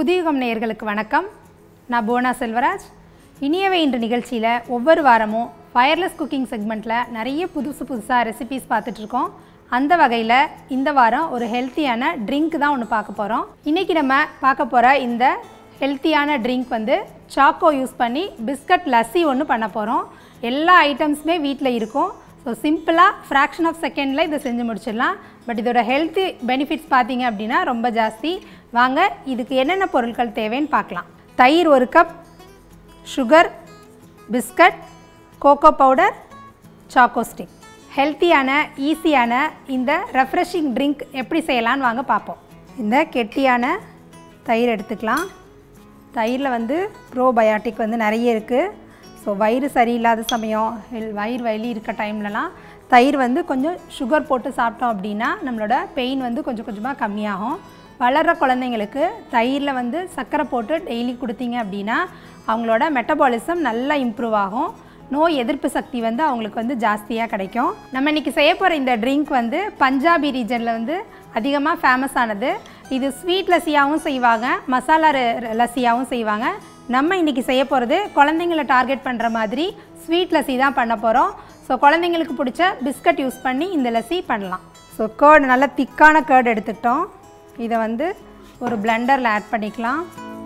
புதியுகம் நேயர்களுக்கு வணக்கம் நான் புவனா செல்வராஜ் இனியவை இன்று நிகழ்ச்சியில் ஒவ்வொரு வாரமும் ஃபயர்லெஸ் குக்கிங் செக்மெண்ட்டில் நிறைய புதுசு புதுசாக ரெசிபீஸ் பார்த்துட்ருக்கோம் அந்த வகையில் இந்த வாரம் ஒரு ஹெல்த்தியான ட்ரிங்க் தான் ஒன்று பார்க்க போகிறோம் இன்றைக்கி நம்ம பார்க்க போகிற இந்த ஹெல்த்தியான ட்ரிங்க் வந்து சாக்கோ யூஸ் பண்ணி பிஸ்கட் லஸ்ஸி ஒன்று பண்ண போகிறோம் எல்லா ஐட்டம்ஸுமே வீட்டில் இருக்கும் ஸோ சிம்பிளாக ஃப்ராக்ஷன் ஆஃப் செகண்டில் இதை செஞ்சு முடிச்சிடலாம் பட் இதோட ஹெல்த்தி பெனிஃபிட்ஸ் பார்த்தீங்க அப்படின்னா ரொம்ப ஜாஸ்தி வாங்க இதுக்கு என்னென்ன பொருட்கள் தேவைன்னு பார்க்கலாம் தயிர் ஒரு cup sugar biscuit cocoa powder choco stick ஹெல்த்தியான ஈஸியான இந்த ரெஃப்ரெஷிங் ட்ரிங்க் எப்படி செய்யலான்னு வாங்க பார்ப்போம் இந்த கெட்டியான தயிர் எடுத்துக்கலாம் தயிரில் வந்து ப்ரோபயாட்டிக் வந்து நிறைய இருக்குது ஸோ வயிறு சரியில்லாத சமயம் ஹெல் வயிறு வலி இருக்க டைம்லலாம் தயிர் வந்து கொஞ்சம் சுகர் போட்டு சாப்பிட்டோம் அப்படின்னா நம்மளோட பெயின் வந்து கொஞ்சம் கொஞ்சமாக கம்மியாகும் வளர்கிற குழந்தைங்களுக்கு தயிரில் வந்து சர்க்கரை போட்டு டெய்லி கொடுத்தீங்க அப்படின்னா அவங்களோட மெட்டபாலிசம் நல்லா இம்ப்ரூவ் ஆகும் நோய் எதிர்ப்பு சக்தி வந்து அவங்களுக்கு வந்து ஜாஸ்தியாக கிடைக்கும் நம்ம இன்றைக்கி செய்ய போகிற இந்த ட்ரிங்க் வந்து பஞ்சாபி ரீஜனில் வந்து அதிகமாக ஃபேமஸ் ஆனது இது ஸ்வீட் லஸ்ஸியாகவும் செய்வாங்க மசாலா ர- லஸ்ஸியாகவும் செய்வாங்க நம்ம இன்றைக்கி செய்ய போகிறது குழந்தைங்கள டார்கெட் பண்ணுற மாதிரி ஸ்வீட் லஸ்ஸி தான் பண்ண போகிறோம் ஸோ குழந்தைங்களுக்கு பிடிச்ச பிஸ்கட் யூஸ் பண்ணி இந்த லஸ்ஸி பண்ணலாம் ஸோ கேர்டு நல்ல திக்கான கேர்டு எடுத்துக்கிட்டோம் இதை வந்து ஒரு பிளெண்டரில் ஆட் பண்ணிக்கலாம்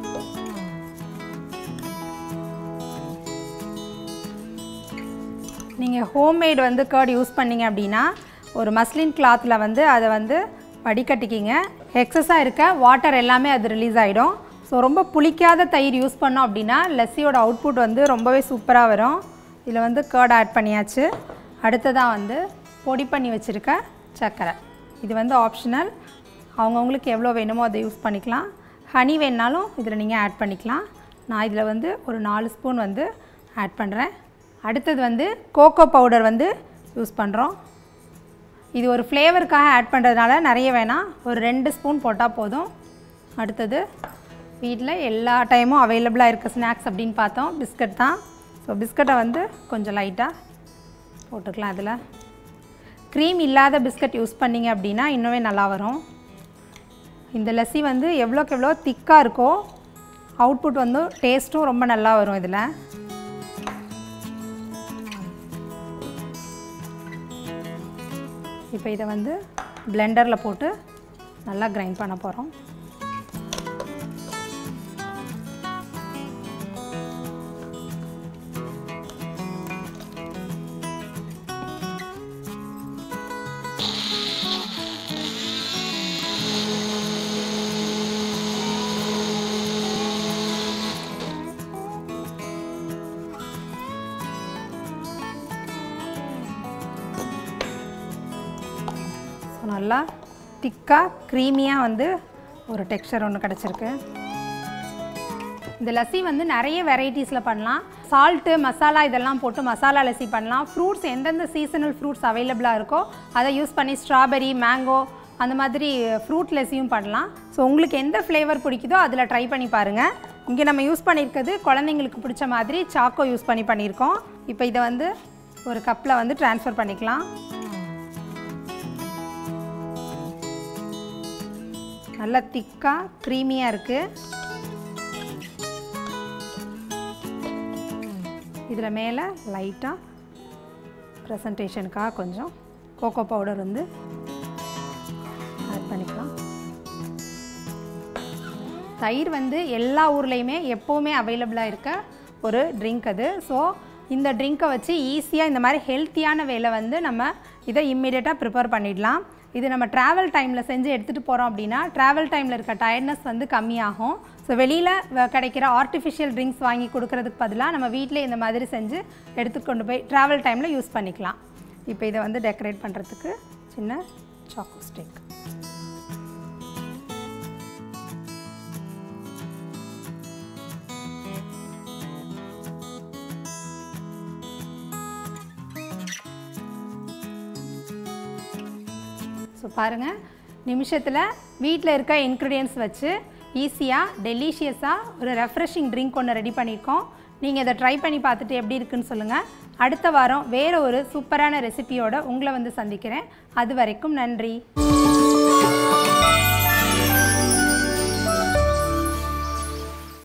நீங்கள் ஹோம்மேட் வந்து கேர்ட் யூஸ் பண்ணீங்க அப்படின்னா ஒரு மஸ்லின் கிளாத்தில் வந்து அதை வந்து வடிகட்டிக்கிங்க எக்ஸஸாக இருக்க வாட்டர் எல்லாமே அது ரிலீஸ் ஆகிடும் ஸோ ரொம்ப புளிக்காத தயிர் யூஸ் பண்ணோம் அப்படின்னா லஸ்ஸியோட அவுட்புட் வந்து ரொம்பவே சூப்பராக வரும் இதில் வந்து கேர்ட் ஆட் பண்ணியாச்சு அடுத்ததாக வந்து பொடி பண்ணி வச்சுருக்க சர்க்கரை இது வந்து ஆப்ஷனல் அவங்கவுங்களுக்கு எவ்வளோ வேணுமோ அதை யூஸ் பண்ணிக்கலாம் ஹனி வேணுனாலும் இதில் நீங்கள் ஆட் பண்ணிக்கலாம் நான் இதில் வந்து ஒரு நாலு ஸ்பூன் வந்து ஆட் பண்ணுறேன் அடுத்தது வந்து கோகோ பவுடர் வந்து யூஸ் பண்ணுறோம் இது ஒரு ஃப்ளேவருக்காக ஆட் பண்ணுறதுனால நிறைய வேணாம் ஒரு ரெண்டு ஸ்பூன் போட்டால் போதும் அடுத்தது வீட்டில் எல்லா டைமும் அவைலபிளாக இருக்க ஸ்நாக்ஸ் அப்படின்னு பார்த்தோம் பிஸ்கட் தான் ஸோ பிஸ்கட்டை வந்து கொஞ்சம் லைட்டாக போட்டுக்கலாம் அதில் க்ரீம் இல்லாத பிஸ்கட் யூஸ் பண்ணீங்க அப்படின்னா இன்னுமே நல்லா வரும் இந்த லஸ்ஸி வந்து எவ்வளோக்கு எவ்வளோ திக்காக இருக்கோ அவுட்புட் வந்து டேஸ்ட்டும் ரொம்ப நல்லா வரும் இதில் இப்போ இதை வந்து பிளெண்டரில் போட்டு நல்லா கிரைண்ட் பண்ண போகிறோம் ஸோ நல்லா திக்காக க்ரீமியாக வந்து ஒரு டெக்ஸ்சர் ஒன்று கிடச்சிருக்கு இந்த லஸ்ஸி வந்து நிறைய வெரைட்டிஸில் பண்ணலாம் சால்ட்டு மசாலா இதெல்லாம் போட்டு மசாலா லஸ்ஸி பண்ணலாம் ஃப்ரூட்ஸ் எந்தெந்த சீசனல் ஃப்ரூட்ஸ் அவைலபிளாக இருக்கோ அதை யூஸ் பண்ணி ஸ்ட்ராபெரி மேங்கோ அந்த மாதிரி ஃப்ரூட் லஸ்ஸியும் பண்ணலாம் ஸோ உங்களுக்கு எந்த ஃப்ளேவர் பிடிக்குதோ அதில் ட்ரை பண்ணி பாருங்கள் இங்கே நம்ம யூஸ் பண்ணியிருக்கிறது குழந்தைங்களுக்கு பிடிச்ச மாதிரி சாக்கோ யூஸ் பண்ணி பண்ணியிருக்கோம் இப்போ இதை வந்து ஒரு கப்பில் வந்து ட்ரான்ஸ்ஃபர் பண்ணிக்கலாம் நல்லா திக்காக க்ரீமியாக இருக்குது இதில் மேலே லைட்டாக ப்ரெசன்டேஷனுக்காக கொஞ்சம் கோகோ பவுடர் வந்து ஆட் பண்ணிக்கலாம் தயிர் வந்து எல்லா ஊர்லேயுமே எப்போவுமே அவைலபிளாக இருக்க ஒரு ட்ரிங்க் அது ஸோ இந்த ட்ரிங்க்கை வச்சு ஈஸியாக இந்த மாதிரி ஹெல்த்தியான வேலை வந்து நம்ம இதை இம்மிடியட்டாக ப்ரிப்பேர் பண்ணிடலாம் இது நம்ம ட்ராவல் டைமில் செஞ்சு எடுத்துகிட்டு போகிறோம் அப்படின்னா ட்ராவல் டைமில் இருக்க டயர்ட்னஸ் வந்து கம்மியாகும் ஸோ வெளியில் கிடைக்கிற ஆர்டிஃபிஷியல் ட்ரிங்க்ஸ் வாங்கி கொடுக்கறதுக்கு பதிலாக நம்ம வீட்டிலே இந்த மாதிரி செஞ்சு எடுத்துக்கொண்டு போய் ட்ராவல் டைமில் யூஸ் பண்ணிக்கலாம் இப்போ இதை வந்து டெக்கரேட் பண்ணுறதுக்கு சின்ன சாக்கோ ஸ்டிக் ஸோ பாருங்கள் நிமிஷத்தில் வீட்டில் இருக்க இன்க்ரீடியன்ஸ் வச்சு ஈஸியாக டெலிஷியஸாக ஒரு ரெஃப்ரெஷிங் ட்ரிங்க் ஒன்று ரெடி பண்ணியிருக்கோம் நீங்கள் இதை ட்ரை பண்ணி பார்த்துட்டு எப்படி இருக்குன்னு சொல்லுங்கள் அடுத்த வாரம் வேறு ஒரு சூப்பரான ரெசிபியோட உங்களை வந்து சந்திக்கிறேன் அது வரைக்கும் நன்றி